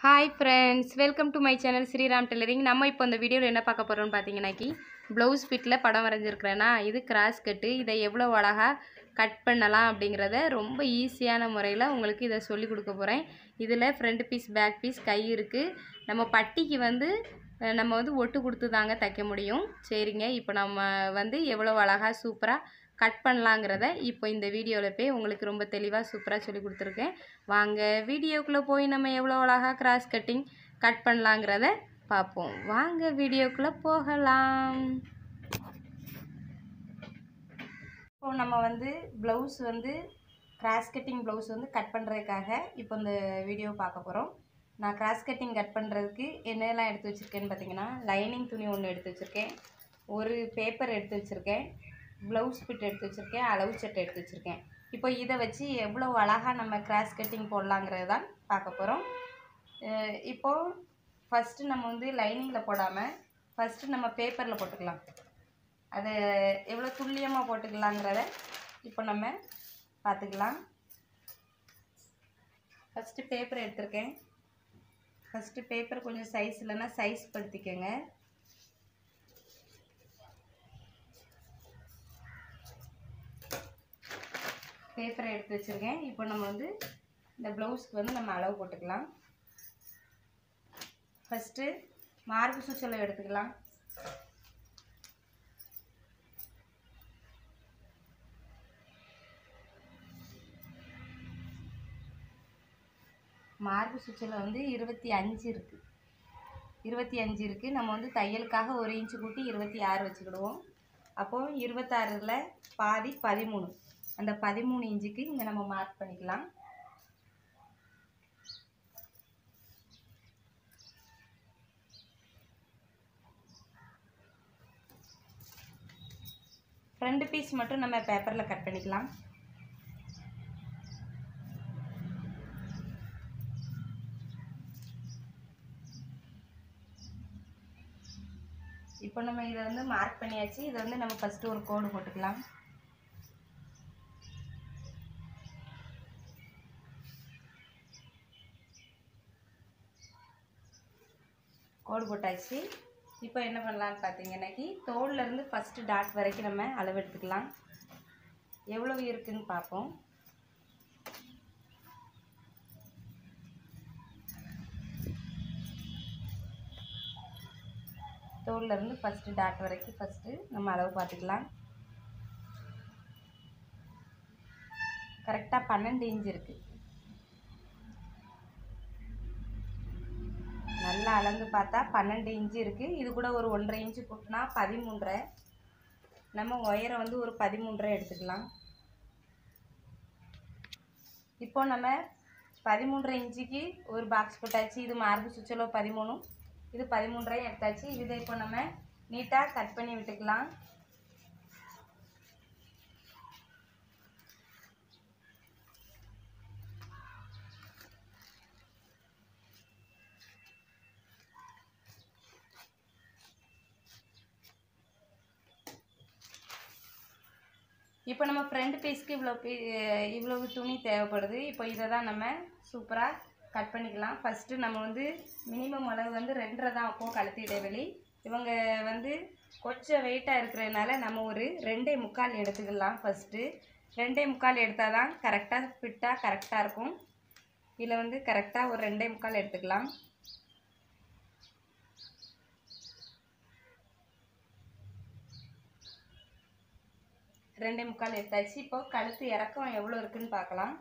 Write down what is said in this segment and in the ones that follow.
hi friends welcome to my channel Sriram tailoring நம்ம இப்போ இந்த வீடியோவில் என்ன பார்க்க போகிறோம்னு பார்த்தீங்கன்னாக்கி ப்ளவுஸ் ஃபிட்டில் படம் வரைஞ்சிருக்கிறேன்னா இது கிராஸ் கட்டு இதை எவ்வளோ அழகாக கட் பண்ணலாம் அப்படிங்கிறத ரொம்ப ஈஸியான முறையில் உங்களுக்கு இதை சொல்லி கொடுக்க போகிறேன் இதில் ஃப்ரண்ட் பீஸ் பேக் பீஸ் கை இருக்குது நம்ம பட்டிக்கு வந்து அஹ், நம்ம வந்து ஒட்டு கொடுத்து தாங்க தைக்க முடியும் சரிங்க இப்போ நம்ம வந்து எவ்வளோ அழகாக சூப்பராக கட் பண்ணலாங்கிறத இப்போ இந்த வீடியோவில் போய் உங்களுக்கு ரொம்ப தெளிவாக சூப்பராக சொல்லி கொடுத்துருக்கேன் வாங்க வீடியோக்குள்ளே போய் நம்ம எவ்வளோ அழகாக கிராஸ் கட்டிங் கட் பண்ணலாங்கிறத பார்ப்போம் வாங்க வீடியோக்குள்ளே போகலாம் இப்போ நம்ம வந்து ப்ளவுஸ் வந்து கிராஸ் கட்டிங் ப்ளவுஸ் வந்து கட் பண்ணுறதுக்காக இப்போ இந்த வீடியோ பார்க்க போகிறோம் நான் கிராஸ் கட்டிங் கட் பண்ணுறதுக்கு என்னெல்லாம் எடுத்து வச்சுருக்கேன்னு பார்த்தீங்கன்னா லைனிங் துணி ஒன்று எடுத்து வச்சுருக்கேன் ஒரு பேப்பர் எடுத்து வச்சுருக்கேன் ப்ளவுஸ் பிட் எடுத்து வச்சுருக்கேன் அளவு சட்டை எடுத்து வச்சுருக்கேன் இப்போ இதை வச்சு எவ்வளோ அழகாக நம்ம கிராஸ் கட்டிங் போடலாங்கிறது தான் பார்க்க போகிறோம் இப்போது ஃபஸ்ட்டு நம்ம வந்து லைனிங்கில் போடாமல் ஃபஸ்ட்டு நம்ம பேப்பரில் போட்டுக்கலாம் அதை எவ்வளோ துல்லியமாக போட்டுக்கலாங்கிறத இப்போ நம்ம பார்த்துக்கலாம் ஃபஸ்ட்டு பேப்பர் எடுத்திருக்கேன் ஃபஸ்ட்டு பேப்பர் கொஞ்சம் சைஸ் இல்லைன்னா சைஸ் படுத்திக்கோங்க பேப்பரை எடுத்து வச்சுருக்கேன் இப்போ நம்ம வந்து இந்த ப்ளவுஸ்க்கு வந்து நம்ம அளவு போட்டுக்கலாம் ஃபஸ்ட்டு மார்பு சுச்சலை எடுத்துக்கலாம் மார்பு சுற்றில் வந்து இருபத்தி அஞ்சு இருக்குது இருபத்தி அஞ்சு இருக்குது நம்ம வந்து தையலுக்காக ஒரு இன்ச்சு கூட்டி இருபத்தி ஆறு வச்சுக்கிடுவோம் அப்போது இருபத்தாறில் பாதி பதிமூணு அந்த பதிமூணு இன்ச்சுக்கு இங்கே நம்ம மார்க் பண்ணிக்கலாம் ஃப்ரண்ட் பீஸ் மட்டும் நம்ம பேப்பரில் கட் பண்ணிக்கலாம் இப்போ நம்ம இதை வந்து மார்க் பண்ணியாச்சு இதை வந்து நம்ம ஃபஸ்ட்டு ஒரு கோடு போட்டுக்கலாம் கோடு போட்டாச்சு இப்போ என்ன பண்ணலான்னு பார்த்தீங்கன்னாக்கி தோல்லேருந்து ஃபஸ்ட்டு டாட் வரைக்கும் நம்ம அளவு எடுத்துக்கலாம் எவ்வளவு இருக்குன்னு பார்ப்போம் தோல்லேருந்து ஃபஸ்ட்டு டாட் வரைக்கும் ஃபஸ்ட்டு நம்ம அளவு பார்த்துக்கலாம் கரெக்டாக பன்னெண்டு இன்ச் இருக்குது நல்லா அளந்து பார்த்தா பன்னெண்டு இன்ச்சு இருக்குது இது கூட ஒரு ஒன்றரை இன்ச்சு கூட்டினா பதிமூன்றரை நம்ம உயரம் வந்து ஒரு பதிமூன்றரை எடுத்துக்கலாம் இப்போ நம்ம பதிமூன்றரை இன்ச்சுக்கு ஒரு பாக்ஸ் போட்டாச்சு இது மார்பு சுவிட்சில் பதிமூணு இது பதிமூன்றரை எடுத்தாச்சு இதை இப்போ நம்ம நீட்டாக கட் பண்ணி விட்டுக்கலாம் இப்போ நம்ம ஃப்ரண்ட் பீஸ்க்கு இவ்வளோ பீ இவ்வளவு துணி தேவைப்படுது இப்போ இதை தான் நம்ம சூப்பராக கட் பண்ணிக்கலாம் ஃபஸ்ட்டு நம்ம வந்து மினிமம் அளவு வந்து ரெண்டரை தான் வைப்போம் கழுத்து இடைவெளி இவங்க வந்து கொஞ்சம் வெயிட்டாக இருக்கிறதுனால நம்ம ஒரு ரெண்டே முக்கால் எடுத்துக்கலாம் ஃபஸ்ட்டு ரெண்டே முக்கால் எடுத்தால் தான் கரெக்டாக ஃபிட்டாக கரெக்டாக இருக்கும் இதில் வந்து கரெக்டாக ஒரு ரெண்டே முக்கால் எடுத்துக்கலாம் ரெண்டே முக்கால் எடுத்தாச்சு இப்போ கழுத்து இறக்கம் எவ்வளோ இருக்குன்னு பார்க்கலாம்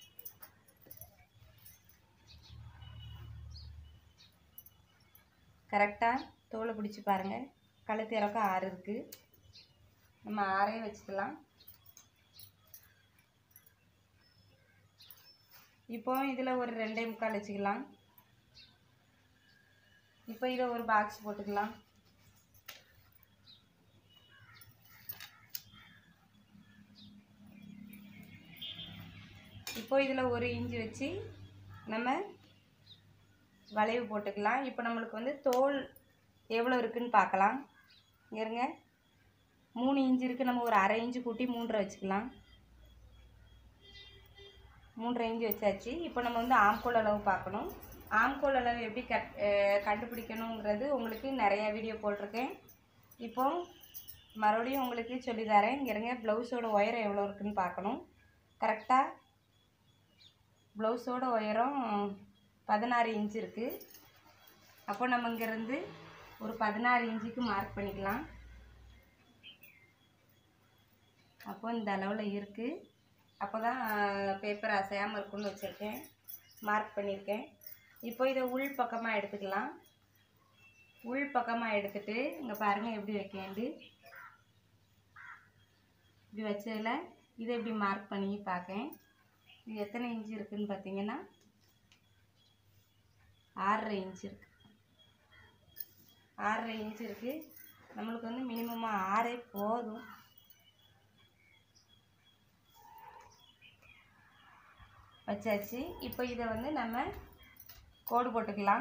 கரெக்டாக தோலை பிடிச்சி பாருங்கள் கழுத்து இறக்கம் ஆறு இருக்குது நம்ம ஆறே வச்சுக்கலாம் இப்போ இதில் ஒரு ரெண்டே முக்கால் வச்சுக்கலாம் இப்போ இதை ஒரு பாக்ஸ் போட்டுக்கலாம் இப்போ இதில் ஒரு இன்ச்சு வச்சு நம்ம வளைவு போட்டுக்கலாம் இப்போ நம்மளுக்கு வந்து தோல் எவ்வளோ இருக்குன்னு பார்க்கலாம் இங்க இருங்க மூணு இன்ச்சு இருக்குது நம்ம ஒரு அரை இன்ச்சு கூட்டி மூன்றரை வச்சுக்கலாம் மூன்றரை இன்ச்சு வச்சாச்சு இப்போ நம்ம வந்து ஆம்கோல் அளவு பார்க்கணும் ஆம்கோல் அளவு எப்படி கட் அஹ் கண்டுபிடிக்கணுங்கிறது உங்களுக்கு நிறைய வீடியோ போட்டிருக்கேன் இப்போ மறுபடியும் உங்களுக்கு சொல்லித்தரேன் இங்கே இருங்க ப்ளவுஸோட உயரம் எவ்வளோ இருக்குன்னு பார்க்கணும் கரெக்டாக ப்ளவுஸோட உயரம் பதினாறு இன்ச் இருக்குது அப்போ நம்ம இங்கேருந்து ஒரு பதினாறு இன்ச்சுக்கு மார்க் பண்ணிக்கலாம் அப்போ இந்த அளவில் இருக்குது அப்போ தான் பேப்பர் அசையாமல் இருக்கும்னு வச்சுருக்கேன் மார்க் பண்ணியிருக்கேன் இப்போ இதை உள் பக்கமாக எடுத்துக்கலாம் உள் பக்கமாக எடுத்துட்டு இங்கே பாருங்கள் எப்படி வைக்கேண்டு இப்படி வச்சதில் இதை இப்படி மார்க் பண்ணி பார்க்கேன் இது எத்தனை இன்ச்சு இருக்குதுன்னு பார்த்தீங்கன்னா ஆறரை இன்ச் இருக்குது ஆறரை இன்ச் இருக்குது நம்மளுக்கு வந்து மினிமமாக ஆறே போதும் வச்சாச்சு இப்போ இதை வந்து நம்ம கோடு போட்டுக்கலாம்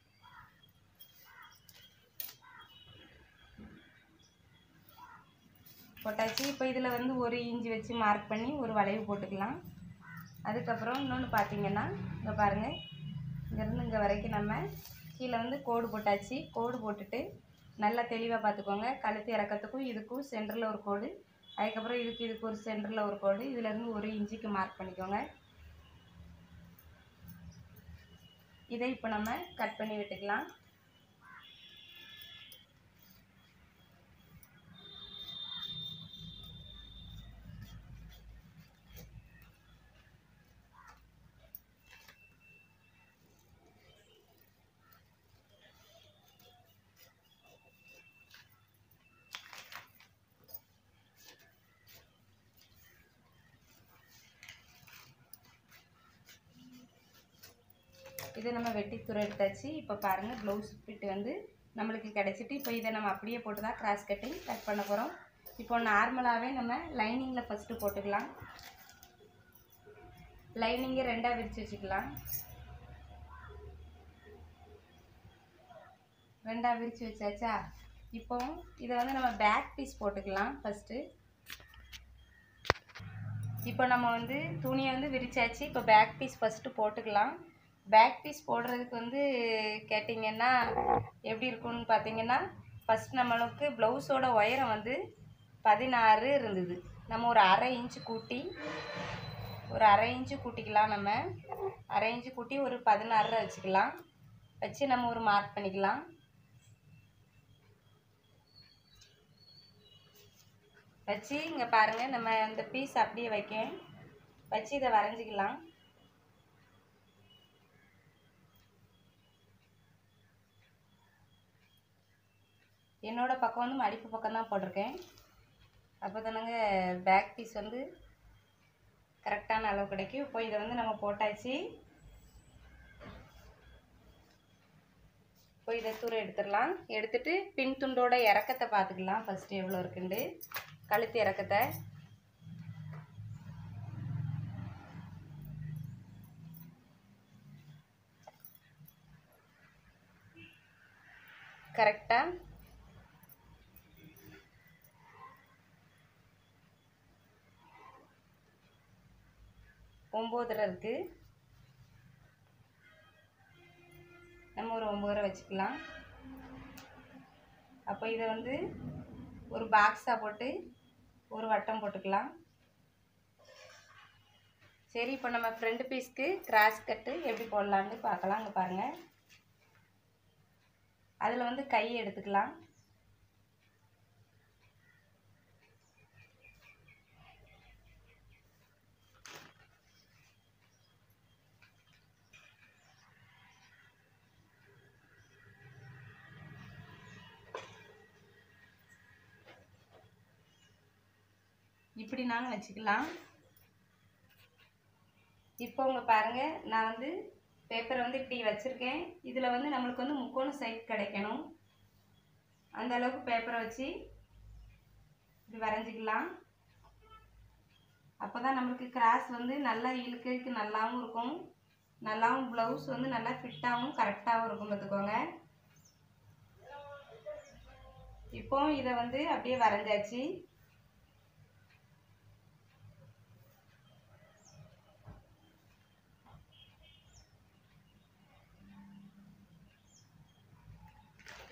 போட்டாச்சு இப்போ இதில் வந்து ஒரு இன்ச்சு வச்சு மார்க் பண்ணி ஒரு வளைவு போட்டுக்கலாம் அதுக்கப்புறம் இன்னொன்று பார்த்தீங்கன்னா இங்கே பாருங்கள் இங்கேருந்து இங்கே வரைக்கும் நம்ம கீழே வந்து கோடு போட்டாச்சு கோடு போட்டுட்டு நல்லா தெளிவாக பார்த்துக்கோங்க கழுத்து இறக்கத்துக்கும் இதுக்கும் சென்டரில் ஒரு கோடு அதுக்கப்புறம் இதுக்கு இதுக்கு ஒரு சென்டரில் ஒரு கோடு இதுலேருந்து ஒரு இன்ச்சுக்கு மார்க் பண்ணிக்கோங்க இதை இப்போ நம்ம கட் பண்ணி விட்டுக்கலாம் இதை நம்ம வெட்டி துறை எடுத்தாச்சு இப்போ பாருங்கள் ப்ளவுஸ் ஃபிட் வந்து நம்மளுக்கு கிடச்சிட்டு இப்போ இதை நம்ம அப்படியே போட்டு தான் கிராஸ் கட்டிங் கட் பண்ண போகிறோம் இப்போ நார்மலாகவே நம்ம லைனிங்கில் ஃபஸ்ட்டு போட்டுக்கலாம் லைனிங்கை ரெண்டாக விரித்து வச்சுக்கலாம் ரெண்டாக விரித்து வச்சாச்சா இப்போ இதை வந்து நம்ம பேக் பீஸ் போட்டுக்கலாம் ஃபஸ்ட்டு இப்போ நம்ம வந்து துணியை வந்து விரிச்சாச்சு இப்போ பேக் பீஸ் ஃபஸ்ட்டு போட்டுக்கலாம் பேக் பீஸ் போடுறதுக்கு வந்து கேட்டிங்கன்னா எப்படி இருக்கும்னு பார்த்தீங்கன்னா ஃபஸ்ட் நம்மளுக்கு ப்ளவுஸோட உயரம் வந்து பதினாறு இருந்தது நம்ம ஒரு அரை இன்ச்சு கூட்டி ஒரு அரை இன்ச்சு கூட்டிக்கலாம் நம்ம அரை இன்ச்சு கூட்டி ஒரு பதினாறு வச்சுக்கலாம் வச்சு நம்ம ஒரு மார்க் பண்ணிக்கலாம் வச்சு இங்கே பாருங்கள் நம்ம இந்த பீஸ் அப்படியே வைக்க வச்சு இதை வரைஞ்சிக்கலாம் என்னோட பக்கம் வந்து மடிப்பு பக்கம் தான் போட்டிருக்கேன் அப்போ தானங்க பேக் பீஸ் வந்து கரெக்டான அளவு கிடைக்கும் இப்போ இதை வந்து நம்ம போட்டாச்சு இப்போ இதை தூர எடுத்துடலாம் எடுத்துட்டு பின் துண்டோட இறக்கத்தை பார்த்துக்கலாம் ஃபஸ்ட்டு எவ்வளோ இருக்குண்டு கழுத்து இறக்கத்தை கரெக்டாக ஒம்போதரை இருக்குது நம்ம ஒரு ஒம்பது வச்சுக்கலாம் அப்போ இதை வந்து ஒரு பாக்ஸாக போட்டு ஒரு வட்டம் போட்டுக்கலாம் சரி இப்போ நம்ம ஃப்ரண்ட் பீஸ்க்கு கிராஸ் கட்டு எப்படி போடலான்னு பார்க்கலாம் அங்கே பாருங்கள் அதில் வந்து கை எடுத்துக்கலாம் இப்படி நாங்கள் வச்சுக்கலாம் இப்போ உங்க பாருங்க நான் வந்து பேப்பரை வந்து இப்படி வச்சுருக்கேன் இதில் வந்து நம்மளுக்கு வந்து முக்கோண சைட் கிடைக்கணும் அந்த அளவுக்கு பேப்பரை வச்சு இப்படி வரைஞ்சிக்கலாம் அப்போ தான் நம்மளுக்கு கிராஸ் வந்து நல்லா இழுக்கிறதுக்கு நல்லாவும் இருக்கும் நல்லாவும் ப்ளவுஸ் வந்து நல்லா ஃபிட்டாகவும் கரெக்டாகவும் இருக்கும் பார்த்துக்கோங்க இப்போ இதை வந்து அப்படியே வரைஞ்சாச்சு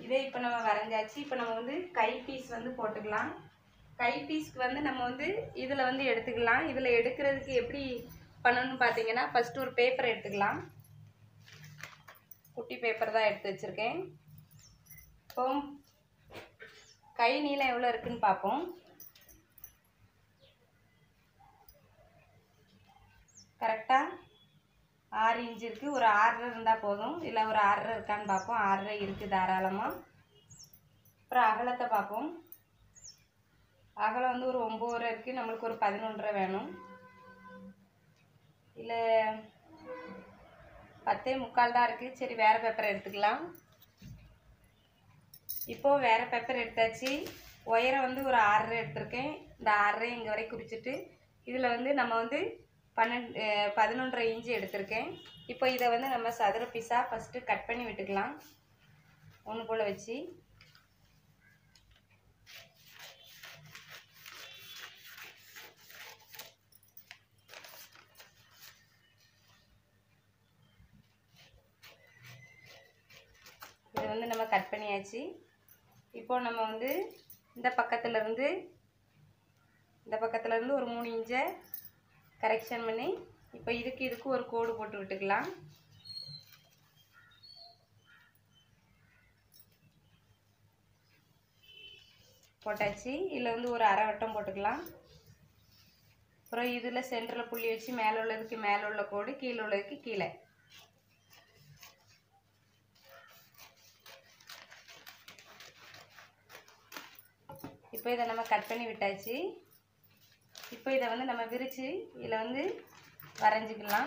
இதே இப்போ நம்ம வரைஞ்சாச்சு இப்போ நம்ம வந்து கை பீஸ் வந்து போட்டுக்கலாம் கை பீஸ்க்கு வந்து நம்ம வந்து இதில் வந்து எடுத்துக்கலாம் இதில் எடுக்கிறதுக்கு எப்படி பண்ணணும்னு பார்த்தீங்கன்னா ஃபஸ்ட்டு ஒரு பேப்பர் எடுத்துக்கலாம் குட்டி பேப்பர் தான் எடுத்து வச்சுருக்கேன் இப்போ கை நீளம் எவ்வளோ இருக்குன்னு பார்ப்போம் கரெக்டாக ஆறு இன்ச்சு இருக்குது ஒரு ஆறரை இருந்தால் போதும் இல்லை ஒரு ஆறரை இருக்கான்னு பார்ப்போம் ஆறரை இருக்குது தாராளமாக அப்புறம் அகலத்தை பார்ப்போம் அகலம் வந்து ஒரு ஒம்போதரை இருக்குது நம்மளுக்கு ஒரு பதினொன்றரை வேணும் இல்லை பத்தே முக்கால் தான் இருக்குது சரி வேறு பேப்பர் எடுத்துக்கலாம் இப்போது வேறு பேப்பர் எடுத்தாச்சு ஒயரை வந்து ஒரு ஆறரை எடுத்திருக்கேன் இந்த ஆறரை இங்கே வரை குறிச்சிட்டு இதில் வந்து நம்ம வந்து பன்னெண்டு பதினொன்றரை இன்ச்சு எடுத்திருக்கேன் இப்போ இதை வந்து நம்ம சதுர பீஸாக ஃபஸ்ட்டு கட் பண்ணி விட்டுக்கலாம் ஒன்று போல் வச்சு இதை வந்து நம்ம கட் பண்ணியாச்சு இப்போ நம்ம வந்து இந்த பக்கத்துல இருந்து இந்த பக்கத்துல இருந்து ஒரு மூணு இன்ச்சை கரெக்ஷன் பண்ணி இப்போ இதுக்கு இதுக்கு ஒரு கோடு போட்டு விட்டுக்கலாம் போட்டாச்சு இதில் வந்து ஒரு அரை வட்டம் போட்டுக்கலாம் அப்புறம் இதில் சென்டரில் புள்ளி வச்சு மேலே உள்ளதுக்கு மேலே உள்ள கோடு கீழே உள்ளதுக்கு கீழே இப்போ இதை நம்ம கட் பண்ணி விட்டாச்சு இப்போ இதை வந்து நம்ம விரித்து இதில் வந்து வரைஞ்சிக்கலாம்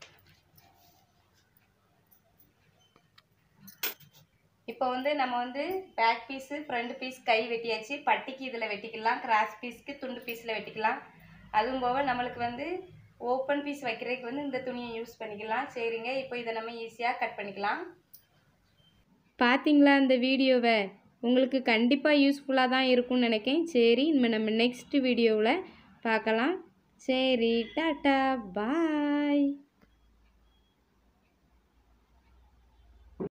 இப்போ வந்து நம்ம வந்து பேக் பீஸு ஃப்ரண்ட் பீஸ் கை வெட்டியாச்சு பட்டிக்கு இதில் வெட்டிக்கலாம் கிராஸ் பீஸ்க்கு துண்டு பீஸில் வெட்டிக்கலாம் அதுவும் போக நம்மளுக்கு வந்து ஓப்பன் பீஸ் வைக்கிறதுக்கு வந்து இந்த துணியை யூஸ் பண்ணிக்கலாம் சரிங்க இப்போ இதை நம்ம ஈஸியாக கட் பண்ணிக்கலாம் பார்த்தீங்களா இந்த வீடியோவை உங்களுக்கு கண்டிப்பாக யூஸ்ஃபுல்லாக தான் இருக்கும்னு நினைக்கேன் சரி இனிமேல் நம்ம நெக்ஸ்ட் வீடியோவில் பார்க்கலாம் சரி டாட்டா பாய்